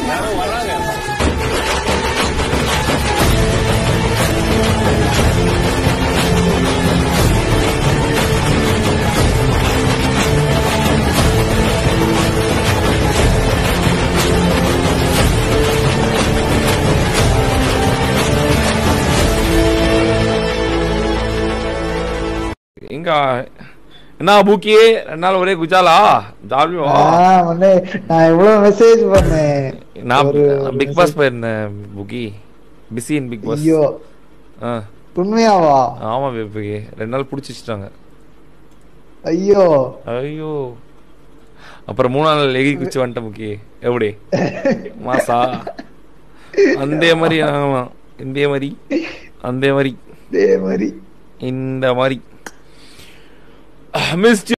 யாரோ வராங்க எங்க என்ன பூக்கி ரெண்டு நாள் ஒரே குஜாலா ஜாலியா ஆ, மண்ணே, நான் எவ்வளவு மெசேஜ் பண்ணேன் நான் ஒரு பிக் பாஸ் போயிருந்தேன் புக்கி பிஸி இன் பிக் பாஸ் ஐயோ ஆ உண்மையாவா ஆமா புக்கி ரெண்டு நாள் பிடிச்சி வச்சுட்டாங்க ஐயோ ஐயோ அப்புறம் மூணு நாள் எகி குச்சி வந்துட்டேன் புக்கி எப்படி மாசா அந்த மாதிரி ஆகலாம் இந்த மாதிரி அந்த மாதிரி இதே மாதிரி இந்த மாதிரி மிஸ்